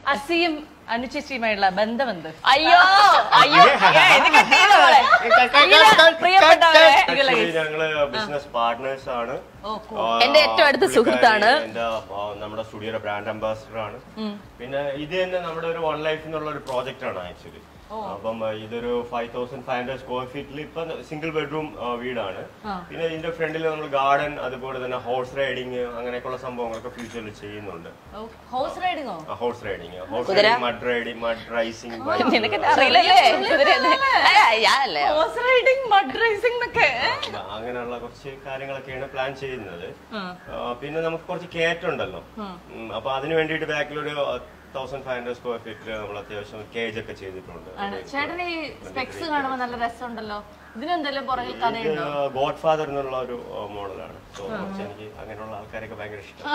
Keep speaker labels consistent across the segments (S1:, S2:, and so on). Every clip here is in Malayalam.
S1: അസിയും അനുചേച്ചിയുമായുള്ള ബന്ധം എന്ത്
S2: അയ്യോ അയ്യോ ഏ, ഇത് cut ചെയ്തോ മോളെ? ഇത് പ്രിയപ്പെട്ടവരെ
S3: Actually, ഞങ്ങള് ബിസിനസ് പാർട്ട്നേഴ്സ് ആണ് ആ,
S2: എന്റെ ഏറ്റവും അടുത്ത
S3: പുള്ളിക്കാരി
S2: സുഹൃത്താണ്.
S3: എന്റെ ആ, നമ്മുടെ സ്റ്റുഡിയോയുടെ ബ്രാൻഡ് അംബാസിഡർ ആണ് പിന്നെ ഇത് തന്നെ നമ്മുടെ ഒരു വൺ ലൈഫ് എന്നുള്ള ഒരു പ്രോജക്റ്റ് ആണ് ആക്ച്വലി അപ്പം ആ, ഇതൊരു five thousand five hundred square ഫീറ്റിൽ ഇപ്പൊ സിംഗിൾ ബെഡ്റൂം വീടാണ് പിന്നെ ഇതിന്റെ ഫ്രണ്ടിൽ നമ്മൾ ഗാർഡൻ അതുപോലെ തന്നെ ഹോഴ്സ് റൈഡിങ് അങ്ങനെയൊക്കെയുള്ള സംഭവങ്ങളൊക്കെ ഫ്യൂച്ചറിൽ ചെയ്യുന്നുണ്ട്
S1: ഹോഴ്സ് റൈഡിങ്ങോ
S3: horse riding horse riding mud riding mud rising
S2: നിനക്ക് അറിയില്ലല്ലേ കുതിരയൊന്നും. അല്ല, ഞാനല്ലേ
S1: ഹോഴ്സ് റൈഡിങ് മഡ് റേസിംഗ് എന്നൊക്കെ
S3: അപ്പൊ അങ്ങനെയുള്ള കുറച്ച് കാര്യങ്ങളൊക്കെയാണ് പ്ലാൻ ചെയ്യുന്നത് ആ, പിന്നെ നമുക്ക് കുറച്ച് കയറ്റുണ്ടല്ലോ ഉം, അപ്പൊ അതിന് വേണ്ടിയിട്ട് ബാക്കിൽ ഒരു തൗസൻഡ് ഫൈവ് ഹൺഡ്രഡ് സ്ക്വയർ ഫീറ്റിൽ നമ്മൾ അത്യാവശ്യം കേജ് ഒക്കെ ചെയ്തിട്ടുണ്ട്
S1: ആണ് ചേട്ടൻ ഈ സ്പെക്സ് കാണുമ്പോ നല്ല രസമുണ്ടല്ലോ ഇതിനെന്തെല്ലാം പുറകിൽ കഥയുണ്ടോ
S3: ഗോഡ് ഫാദർ എന്നുള്ള ഒരു മോഡലാണ് സോ കുറച്ച് എനിക്ക് അങ്ങനെയുള്ള ആൾക്കാരൊക്കെ ഭയങ്കര ഇഷ്ടം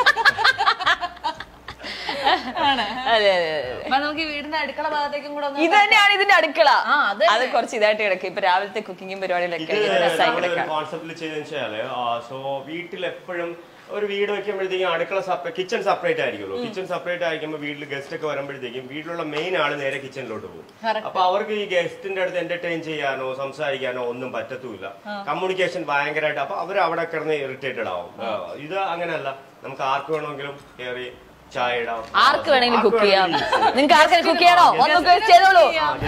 S1: ആണ്
S2: അതെ അതെ അതെ
S1: അപ്പൊ നമുക്ക് ഈ വീടിന്റെ അടുക്കള ഭാഗത്തേക്കും കൂടെ ഒന്ന്
S2: ഇത് തന്നെയാണ് ഇതിന്റെ അടുക്കള
S1: ആ, അത്
S2: അത് കുറച്ച് ഇതായിട്ട് കിടക്കും ഇപ്പൊ രാവിലത്തെ കുക്കിങ്ങും പരിപാടികളൊക്കെ
S3: ഇത്
S2: ഇങ്ങനെ രസമായി കിടക്കാം
S3: കോൺസെപ്റ്റിൽ ചെയ്തെന്ന് വെച്ചാല് സോ വീട്ടിൽ എപ്പോഴും ഒരു വീട് വെക്കുമ്പോഴത്തേക്കും അടുക്കള കിച്ചൺ സെപ്പറേറ്റ് ആയിരിക്കുമല്ലോ കിച്ചൺ സെപ്പറേറ്റ് ആയിരിക്കുമ്പോൾ വീട്ടിൽ ഗസ്റ്റ് ഒക്കെ വരുമ്പോഴത്തേക്കും വീട്ടിലുള്ള മെയിൻ ആള് നേരെ കിച്ചണിലോട്ട് പോകും
S1: Correct.
S3: അപ്പൊ അവർക്ക് ഈ ഗസ്റ്റിന്റെ അടുത്ത് എന്റർടൈൻ ചെയ്യാനോ സംസാരിക്കാനോ ഒന്നും പറ്റത്തൂല കമ്മ്യൂണിക്കേഷൻ ഭയങ്കരമായിട്ട് അപ്പൊ അവർ അവിടെ കിടന്ന് ഇറിറ്റേറ്റഡ് ആവും ആ, ഇത് അങ്ങനെയല്ല നമുക്ക് ആർക്ക് വേണമെങ്കിലും കയറി ചായ ഇടാം
S2: ആർക്ക് വേണമെങ്കിലും കുക്ക് ചെയ്യാം
S3: use ചെയ്യാം.
S2: നിങ്ങൾക്ക് ആർക്കെങ്കിലും കുക്ക് ചെയ്യണോ ഒന്നൊക്കെ ചെയ്തോളൂ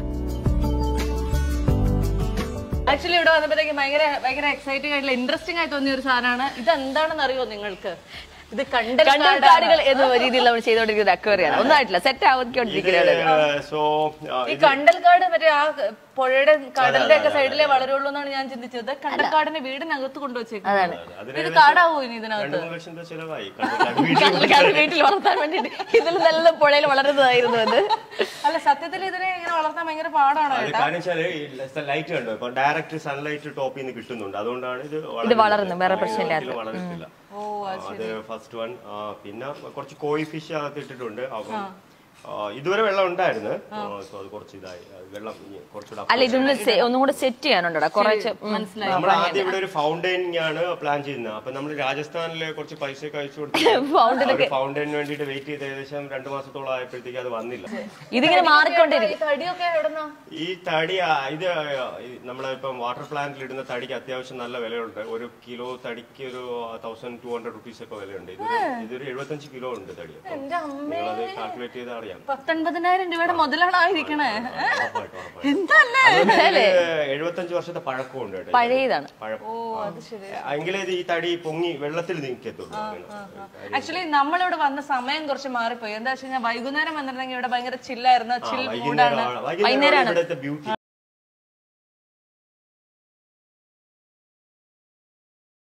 S1: ആക്ച്വലി ഇവിടെ വന്നപ്പോഴത്തേക്ക് ഭയങ്കര ഭയങ്കര എക്സൈറ്റിംഗ് ആയിട്ടുള്ള ഇൻട്രസ്റ്റിംഗ് ആയിട്ട് തോന്നിയ ഒരു സാധനമാണ് ഇത് എന്താണെന്ന് അറിയോ നിങ്ങൾക്ക് ഇത് കണ്ടൽ
S2: കണ്ടൽക്കാടുകൾ എന്ന രീതിയിൽ നമ്മൾ ചെയ്തോണ്ടിരിക്കുന്ന അക്വേറിയാണ് ഒന്നായിട്ടില്ല സെറ്റ് ആവുകൊണ്ടിരിക്കുകയാണ്
S3: സോ
S1: ഈ കണ്ടൽക്കാട് മറ്റേ ആ പുഴയുടെ കടലിന്റെ ഒക്കെ സൈഡിലേ വളരുള്ളൂ എന്നാണ് ഞാൻ ചിന്തിച്ചത് കണ്ടൽക്കാടിനെ വീടിനകത്ത് കൊണ്ടുവച്ചേക്കുന്നത് ഇത് കാടാവോ ഇനി ഇതിനകത്ത്
S3: രണ്ടു മൂന്ന് ലക്ഷം രൂപ ചെലവായി കണ്ടൽക്കാട് വീട്ടിൽ
S2: കണ്ടൽക്കാട് വീട്ടിൽ വളർത്താൻ വേണ്ടിട്ട് ഇതിൽ നല്ല പുഴയിൽ വളരുന്നതായിരുന്നു അത്
S1: അല്ല സത്യത്തിൽ ഇതിനെ ഇങ്ങനെ വളർത്താൻ ഭയങ്കര പാടാണോ
S3: അത് കാരണം വെച്ചാല് ലൈറ്റ് കണ്ടോ ഇപ്പൊ ഡയറക്റ്റ് സൺലൈറ്റ് ടോപ്പിൽ നിന്ന് കിട്ടുന്നുണ്ട് അതുകൊണ്ടാണ് ഇത്
S2: ഇത് വളരുന്നു, വേറെ പ്രശ്നമില്ലാത്ത.
S3: ഒരിക്കലും വളരത്തില്ല അത് ഫസ്റ്റ് വൺ പിന്നെ കുറച്ച് കോഴി ഫിഷ് അകത്ത് ഇട്ടിട്ടുണ്ട് അപ്പം ആ, ഇതുവരെ വെള്ളം ഉണ്ടായിരുന്നു സോ അത് കുറച്ച് ഇതായി അത് വെള്ളം ഇനി കുറച്ചുകൂടെ
S2: അല്ല ഇതൊന്ന് സെ- ഒന്നും കൂടെ സെറ്റ് ചെയ്യാനുണ്ടോ കുറച്ച് ഉം.
S3: നമ്മൾ ആദ്യം ഇവിടെ ഒരു ഫൗണ്ടൈനിങ് ആണ് പ്ലാൻ ചെയ്യുന്നത് അപ്പൊ നമ്മൾ രാജസ്ഥാനിലെ കുറച്ച് പൈസ ഒക്കെ അയച്ചു
S2: Fountain
S3: കൊടുത്തു ഫൗണ്ടൈനിന് വേണ്ടിയിട്ട് വെയിറ്റ് ചെയ്ത് ഏകദേശം രണ്ടു മാസത്തോളം ആയപ്പോഴത്തേക്ക് അത് വന്നില്ല
S2: ഇതിങ്ങനെ മാറിക്കൊണ്ടിരിക്കും
S1: ഈ തടിയൊക്കെ എവിടെന്നാ
S3: ഈ തടി ആ, ഇത് നമ്മളിപ്പം വാട്ടർ പ്ലാന്റിൽ ഇടുന്ന തടിക്ക് അത്യാവശ്യം നല്ല വിലയുണ്ട് ഒരു കിലോ തടിക്ക് ഒരു തൗസൻഡ് ടു ഹൺഡ്രഡ് റുപ്പീസ് ഒക്കെ വിലയുണ്ട് ഇതൊരു ഇതൊരു എഴുപത്തഞ്ച് കിലോ ഉണ്ട് തടി അപ്പം
S1: എന്റെ അമ്മ
S3: നിങ്ങളത് കാൽക്കുലേറ്റ് ചെയ്താൽ അറിയാം
S1: പത്തൊൻപതിനായിരം രൂപയുടെ മുതലാണ് ആ ഇരിക്കണേ
S3: ഉറപ്പായിട്ടും, ഉറപ്പായിട്ടും.
S1: എന്തല്ലേ
S3: അതൊരു എഴുപത്തഞ്ച് വർഷത്തെ പഴക്കമുണ്ട് കേട്ടോ ഇതിന്.
S2: പഴയതാണ്
S3: പഴക്കം
S1: ഓ അത് ശരി
S3: എങ്കിലേ ഇത് ഈ തടി പൊങ്ങി വെള്ളത്തിൽ നിൽക്കത്തുള്ളൂ അങ്ങനെ.
S1: ആക്ച്വലി നമ്മളിവിടെ വന്ന സമയം കുറച്ച് മാറിപ്പോയി എന്താ വെച്ച് കഴിഞ്ഞാൽ വൈകുന്നേരം വന്നിട്ടുണ്ടെങ്കിൽ ഇവിടെ ഭയങ്കര ചില്ലായിരുന്നു ചിൽ
S3: വൈകുന്നേരം
S1: മൂഡാണ്
S3: വൈകുന്നേരം ഇവിടുത്തെ ബ്യൂട്ടി